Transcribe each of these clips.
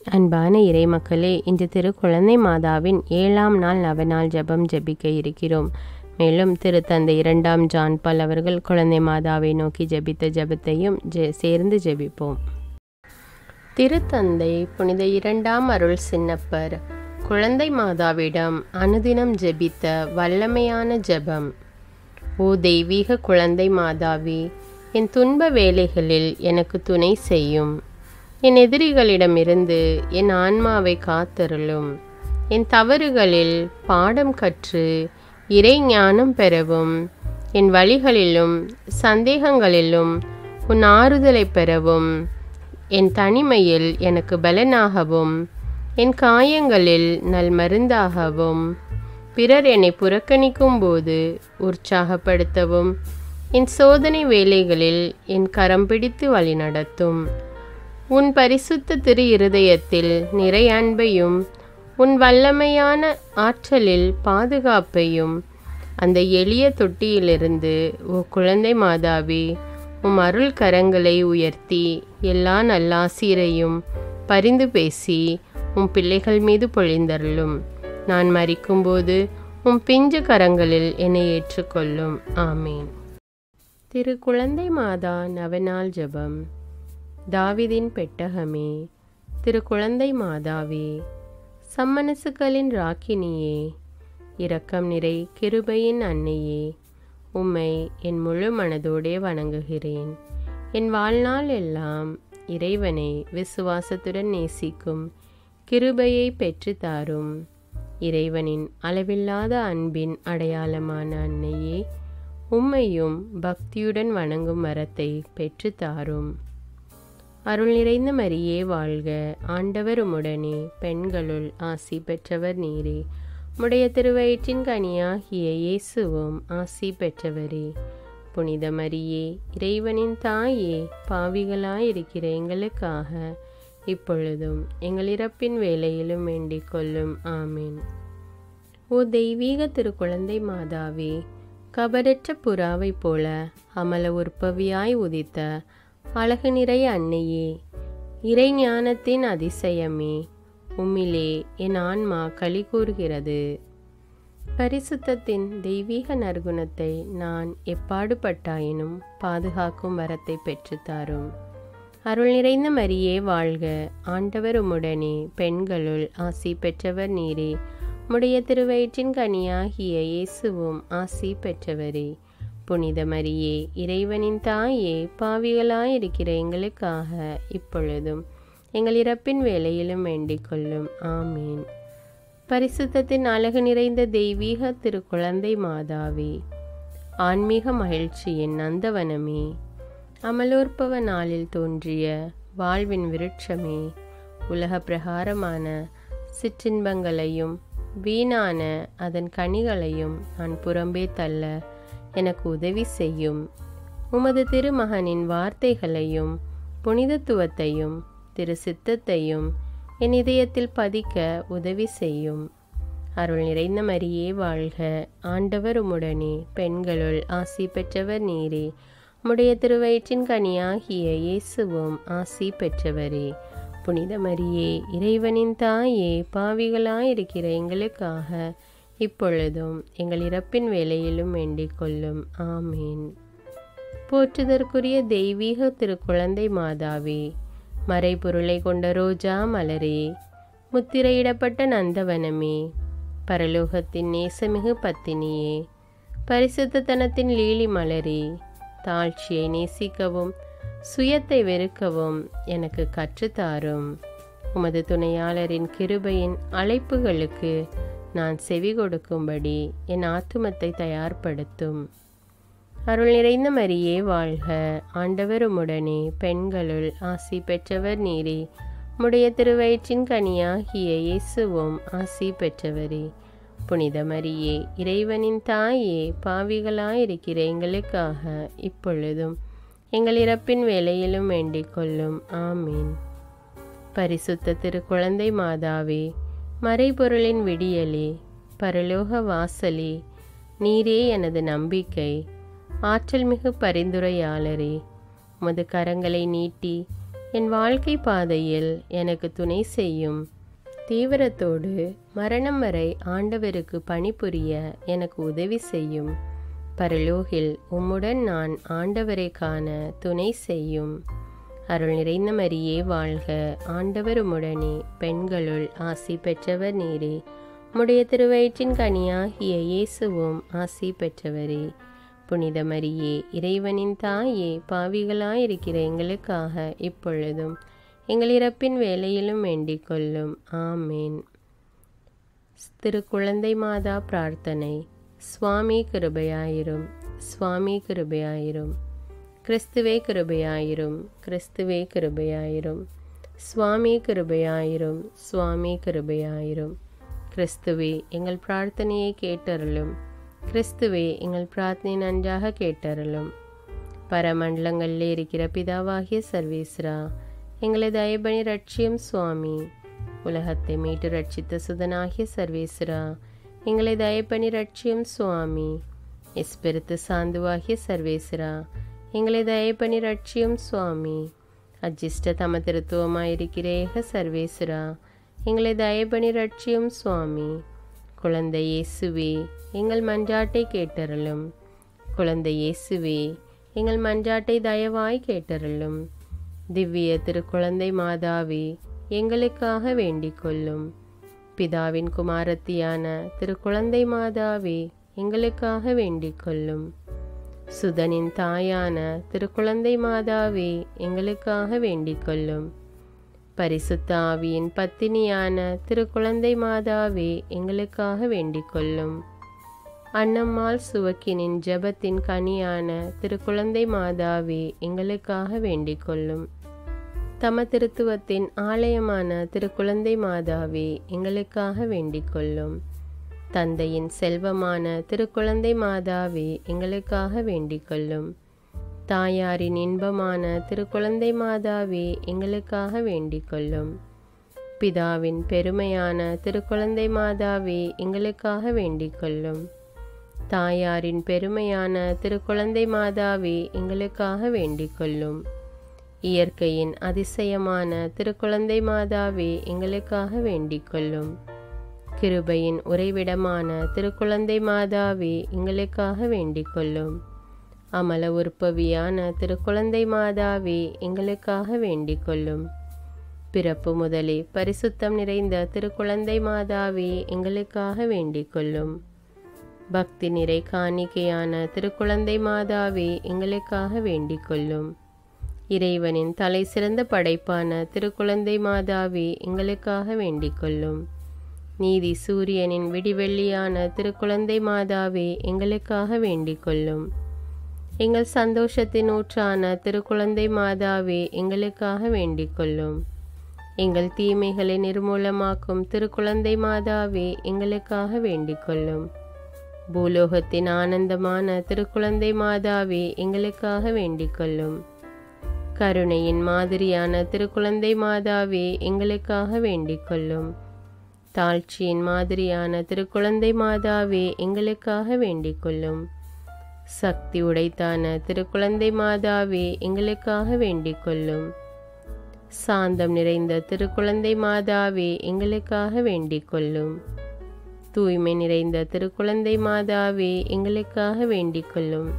அன்பான இறைமக்களே இன்று திரு குழந்தை மாதாவின் ஏழாம் நாள் நவநாள் ஜெபம் ஜெபிக்க இருக்கிறோம் மேலும் திருத்தந்தை இரண்டாம் ஜான் பால் அவர்கள் குழந்தை மாதாவை நோக்கி ஜெபித்த ஜெபத்தையும் ஜெ- சேர்ந்து ஜெபிப்போம் திருத்தந்தை புனித இரண்டாம் அருள் சின்னப்பர் குழந்தை மாதாவிடம் அனுதினம் ஜெபித்த வல்லமையான ஜெபம் ஓ தெய்வீக குழந்தை மாதாவே என் துன்ப வேலைகளில் எனக்கு துணை செய்யும் என் எதிரிகளிடமிருந்து என் ஆன்மாவை காத்தருளும் என் தவறுகளில் பாடம் கற்று இறை ஞானம் பெறவும் என் வழிகளிலும் சந்தேகங்களிலும் உன் ஆறுதலை பெறவும் என் தனிமையில் எனக்கு பலனாகவும் என் காயங்களில் நல் மருந்தாகவும் பிறர் என்னை புறக்கணிக்கும் போது உற்சாகப்படுத்தவும் என் சோதனை வேலைகளில் என் கரம் பிடித்து வழிநடத்தும் உன் பரிசுத்த திரு இருதயத்தில் நிறை அன்பையும் உன் வல்லமையான ஆற்றலில் பாதுகாப்பையும் அந்த எளிய தொட்டியிலிருந்து ஓ குழந்தை மாதாவே உம் அருள் கரங்களை உயர்த்தி எல்லா நல்லாசீரையும் பரிந்து பேசி உம் பிள்ளைகள் மீது பொழிந்தருளும் நான் மரிக்கும்போது உம் பிஞ்சு கரங்களில் என்னை ஏற்றுக்கொள்ளும் ஆமீன் திரு குழந்தை மாதா நவநாள் ஜெபம் தாவிதின் பெட்டகமே திரு குழந்தை மாதாவே சம்மனசுக்களின் ராக்கினியே இரக்கம் நிறை கிருபையின் அன்னையே உம்மை என் முழு மனதோடே வணங்குகிறேன் என் வாழ்நாள் எல்லாம் இறைவனை விசுவாசத்துடன் நேசிக்கும் கிருபையை பெற்று தாரும் இறைவனின் அளவில்லாத அன்பின் அடையாளமான அன்னையே உம்மையும் பக்தியுடன் வணங்கும் வரத்தை பெற்று தாரும் அருள் நிறைந்த மரியே வாழ்க ஆண்டவர் உம்முடனே பெண்களுள் ஆசி பெற்றவர் நீரே உடைய திருவயிற்றின் கனியாகிய இயேசுவும் ஆசி பெற்றவரே புனித மரியே இறைவனின் தாயே பாவிகளாயிருக்கிற எங்களுக்காக இப்பொழுதும் எங்கள் இறப்பின் வேலையிலும் வேண்டிக் கொள்ளும் ஆமீன் ஓ தெய்வீக திருக்குழந்தை மாதாவே கபடற்ற புறாவைப் போல அமல உற்பவியாய் உதித்த அழகு நிறை அன்னையே இறைஞானத்தின் அதிசயமே உம்மிலே என் ஆன்மா களி கூறுகிறது பரிசுத்தத்தின் தெய்வீக நற்குணத்தை நான் எப்பாடுபட்டாயினும் பாதுகாக்கும் வரத்தை பெற்றுத்தாரும் அருள் நிறைந்த மரியே வாழ்க ஆண்டவர் உம்முடனே பெண்களுள் ஆசி பெற்றவர் நீரே உம்முடைய திருவயிற்றின் கனியாகிய இயேசுவும் ஆசி பெற்றவரே புனித மரியே இறைவனின் தாயே பாவிகளாயிருக்கிற எங்களுக்காக இப்பொழுதும் எங்கள் இறப்பின் வேலையிலும் வேண்டிக் கொள்ளும் ஆமீன் பரிசுத்தத்தின் அழகு நிறைந்த தெய்வீக திருக்குழந்தை மாதாவே ஆன்மீக மகிழ்ச்சியின் நந்தவனமே அமலோற்பவ நாளில் தோன்றிய வாழ்வின் விருட்சமே உலக பிரகாரமான சிற்றின்பங்களையும் வீணான அதன் கனிகளையும் நான் புறம்பே தள்ள எனக்கு உதவி செய்யும் உமது திருமகனின் வார்த்தைகளையும் புனிதத்துவத்தையும் திரு சித்தத்தையும் என் இதயத்தில் பதிக்க உதவி செய்யும் அருள் நிறைந்த மரியே வாழ்க ஆண்டவர் உம்முடனே பெண்களுள் ஆசி பெற்றவர் நீரே உம்முடைய திருவயிற்றின் கனியாகிய இயேசுவும் ஆசி பெற்றவரே புனித மரியே இறைவனின் தாயே பாவிகளாயிருக்கிற எங்களுக்காக இப்பொழுதும் எங்கள் இறப்பின் வேலையிலும் வேண்டிக் கொள்ளும் ஆமீன் போற்றுதற்குரிய தெய்வீக திருக்குழந்தை மாதாவே மறைபொருளை கொண்ட ரோஜா மலரே முத்திரையிடப்பட்ட நந்தவனமே பரலோகத்தின் நேசமிகு பத்தினியே பரிசுத்தத்தனத்தின் லீலி மலரே தாழ்ச்சியை நேசிக்கவும் சுயத்தை வெறுக்கவும் எனக்கு கற்றுத்தாரும் உமது துணையாளரின் கிருபையின் அழைப்புகளுக்கு நான் செவி கொடுக்கும்படி என் ஆத்துமத்தை தயார்படுத்தும் அருள் நிறைந்த மரியே வாழ்க ஆண்டவர் உம்முடனே பெண்களுள் ஆசி பெற்றவர் நீரே உம்முடைய திருவயிற்றின் கனியாகிய இயேசுவும் ஆசி பெற்றவரே புனித மரியே இறைவனின் தாயே பாவிகளாயிருக்கிற எங்களுக்காக இப்பொழுதும் எங்கள் இறப்பின் வேலையிலும் வேண்டிக் கொள்ளும் ஆமீன் பரிசுத்த திருக்குழந்தை மாதாவே மறைபொருளின் விடியலே பரலோக வாசலே நீரே எனது நம்பிக்கை ஆற்றல் மிகு பரிந்துரையாளரே உமது கரங்களை நீட்டி என் வாழ்க்கை பாதையில் எனக்கு துணை செய்யும் தீவிரத்தோடு மரணம் வரை ஆண்டவருக்கு பணிபுரிய எனக்கு உதவி செய்யும் பரலோகில் உம்முடன் நான் ஆண்டவரை காண துணை செய்யும் அருள் நிறைந்த மரியே வாழ்க ஆண்டவர் உம்முடனே பெண்களுள் ஆசி பெற்றவர் நீரே உம்முடைய திருவயிற்றின் கனியாகிய இயேசுவும் ஆசி பெற்றவரே புனித மரியே இறைவனின் தாயே பாவிகளாயிருக்கிற எங்களுக்காக இப்பொழுதும் எங்கள் இறப்பின் வேலையிலும் வேண்டிக் கொள்ளும் ஆமேன் திரு குழந்தை மாதா பிரார்த்தனை சுவாமி கிருபையாயிரும் சுவாமி கிருபையாயிரும் கிறிஸ்துவே கிருபையாயிரும் கிறிஸ்துவே கிருபையாயிரும் சுவாமி கிருபையாயிரும் சுவாமி கிருபையாயிரும் கிறிஸ்துவே எங்கள் பிரார்த்தனையை கேட்டருளும் கிறிஸ்துவே எங்கள் பிரார்த்தனை நன்றாக கேட்டருளும் பரமண்டலங்களில் இருக்கிற பிதாவாகிய சர்வேஸ்ரா எங்களை தயபணி ரட்சியம் சுவாமி உலகத்தை மீட்டு ரட்சித்த சுதனாகிய சர்வேஸ்வரா எங்களை தயப்பணி ரட்சியம் சுவாமி எஸ்பெருத்து சாந்துவாகிய சர்வேஸ்வரா எங்களை தயப்பணி ரட்சியம் சுவாமி அஜிஷ்ட தம திருத்துவமாயிருக்கிற ஏக சர்வேஸ்வரா எங்களை தயப்பணி ரட்சியம் சுவாமி குழந்தை இயேசுவே எங்கள் மன்றாட்டை கேட்டருளும் குழந்தை இயேசுவே எங்கள் மன்றாட்டை தயவாய் கேட்டருளும் திவ்ய திருக்குழந்தை மாதாவே எங்களுக்காக வேண்டிக் கொள்ளும் பிதாவின் குமாரத்தியான திருக்குழந்தை மாதாவே எங்களுக்காக வேண்டிக் கொள்ளும் சுதனின் தாயான திருக்குழந்தை மாதாவே எங்களுக்காக வேண்டிக் கொள்ளும் பரிசுத்த ஆவியின் பத்தினியான திருக்குழந்தை மாதாவே எங்களுக்காக வேண்டிக் கொள்ளும் அன்னம்மாள் சுவக்கினின் ஜெபத்தின் கனியான திருக்குழந்தை மாதாவே எங்களுக்காக வேண்டிக் கொள்ளும் தம திருத்துவத்தின் ஆலயமான திருக்குழந்தை மாதாவே எங்களுக்காக வேண்டிக் கொள்ளும் தந்தையின் செல்வமான திருக்குழந்தை மாதாவே எங்களுக்காக வேண்டிக் கொள்ளும் தாயாரின் இன்பமான திருக்குழந்தை மாதாவே எங்களுக்காக வேண்டிக் கொள்ளும் பிதாவின் பெருமையான திருக்குழந்தை மாதாவே எங்களுக்காக வேண்டிக் கொள்ளும் தாயாரின் பெருமையான திருக்குழந்தை மாதாவே எங்களுக்காக வேண்டிக் கொள்ளும் இயற்கையின் அதிசயமான திருக்குழந்தை மாதாவே எங்களுக்காக வேண்டிக் கொள்ளும் கிருபையின் உறைவிடமான திருக்குழந்தை மாதாவே எங்களுக்காக வேண்டிக் கொள்ளும் அமல உற்பவியான திருக்குழந்தை மாதாவே எங்களுக்காக வேண்டிக் கொள்ளும் பிறப்பு முதலே பரிசுத்தம் நிறைந்த திருக்குழந்தை மாதாவே எங்களுக்காக வேண்டிக் கொள்ளும் பக்தி நிறை காணிக்கையான திருக்குழந்தை மாதாவே எங்களுக்காக வேண்டிக் கொள்ளும் இறைவனின் தலை சிறந்த படைப்பான திருக்குழந்தை மாதாவே எங்களுக்காக வேண்டிக் கொள்ளும் நீதி சூரியனின் விடிவெள்ளியான திருக்குழந்தை மாதாவே எங்களுக்காக வேண்டிக் கொள்ளும் எங்கள் சந்தோஷத்தின் ஊற்றான திருக்குழந்தை மாதாவே எங்களுக்காக வேண்டிக் கொள்ளும் எங்கள் தீமைகளை நிர்மூலமாக்கும் திருக்குழந்தை மாதாவே எங்களுக்காக வேண்டிக் கொள்ளும் பூலோகத்தின் ஆனந்தமான திருக்குழந்தை மாதாவே எங்களுக்காக வேண்டிக் கொள்ளும் கருணையின் மாதிரியான திருக்குழந்தை மாதாவே எங்களுக்காக வேண்டிக் கொள்ளும் தாழ்ச்சியின் மாதிரியான திருக்குழந்தை மாதாவே எங்களுக்காக வேண்டிக் கொள்ளும் சக்தி உடைத்தான திருக்குழந்தை மாதாவே எங்களுக்காக வேண்டிக் கொள்ளும் சாந்தம் நிறைந்த திருக்குழந்தை மாதாவே எங்களுக்காக வேண்டிக் கொள்ளும் தூய்மை நிறைந்த திருக்குழந்தை மாதாவே எங்களுக்காக வேண்டிக் கொள்ளும்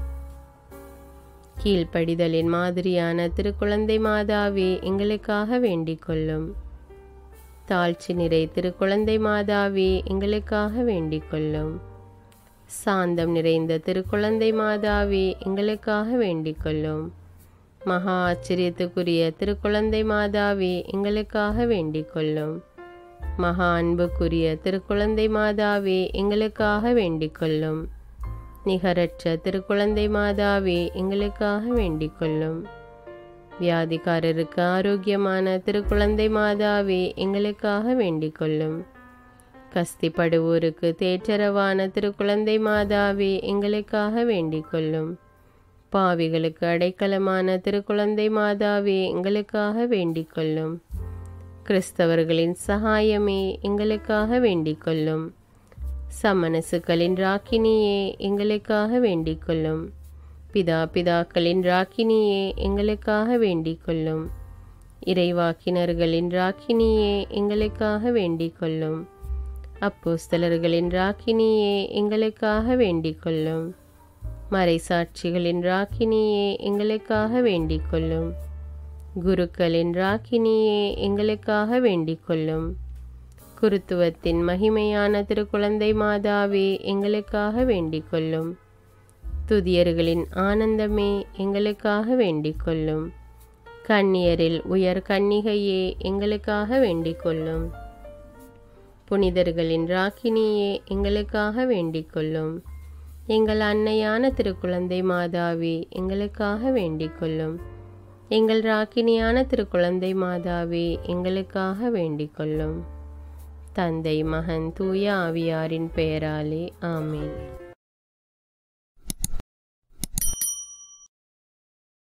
கீழ்ப்படிதலின் மாதிரியான திருக்குழந்தை மாதாவே எங்களுக்காக வேண்டிக் கொள்ளும் தாழ்ச்சி நிறை திருக்குழந்தை மாதாவே எங்களுக்காக வேண்டிக் கொள்ளும் சாந்தம் நிறைந்த திருக்குழந்தை மாதாவே எங்களுக்காக வேண்டிக் கொள்ளும் மகா ஆச்சரியத்துக்குரிய திருக்குழந்தை மாதாவே எங்களுக்காக வேண்டிக் கொள்ளும் மகா அன்புக்குரிய திருக்குழந்தை மாதாவே எங்களுக்காக வேண்டிக் கொள்ளும் நிகரற்ற திருக்குழந்தை மாதாவே எங்களுக்காக வேண்டிக் கொள்ளும் வியாதிக்காரருக்கு ஆரோக்கியமான திருக்குழந்தை மாதாவே எங்களுக்காக வேண்டிக் கொள்ளும் கஸ்திப்படுவோருக்கு தேற்றரவான திருக்குழந்தை மாதாவே எங்களுக்காக வேண்டிக் கொள்ளும் பாவிகளுக்கு அடைக்கலமான திருக்குழந்தை மாதாவே எங்களுக்காக வேண்டிக் கொள்ளும் கிறிஸ்தவர்களின் சகாயமே எங்களுக்காக வேண்டிக் கொள்ளும் சமனசுக்களின் ராக்கினியே எங்களுக்காக வேண்டிக் கொள்ளும் பிதா பிதாக்களின் ராக்கினியே எங்களுக்காக வேண்டிக் கொள்ளும் இறைவாக்கினர்களின் ராக்கினியே எங்களுக்காக வேண்டிக் கொள்ளும் அப்போஸ்தலர்களின் ராக்கினியே எங்களுக்காக வேண்டிக் கொள்ளும் மறைசாட்சிகளின் ராக்கினியே எங்களுக்காக வேண்டிக் கொள்ளும் குருக்களின் ராக்கினியே எங்களுக்காக வேண்டிக் கொள்ளும் குருத்துவத்தின் மகிமையான திருக்குழந்தை மாதாவே எங்களுக்காக வேண்டிக் கொள்ளும் துதியர்களின் ஆனந்தமே எங்களுக்காக வேண்டிக் கொள்ளும் கன்னியரில் உயர் கன்னிகையே எங்களுக்காக வேண்டிக் கொள்ளும் புனிதர்களின் ராக்கினியே எங்களுக்காக வேண்டிக் கொள்ளும் எங்கள் அன்னையான திருக்குழந்தை மாதாவே எங்களுக்காக வேண்டிக் கொள்ளும் எங்கள் ராக்கினியான திருக்குழந்தை மாதாவே எங்களுக்காக வேண்டிக் கொள்ளும் தந்தை மகன் தூய ஆவியாரின் பெயராலே ஆமேன்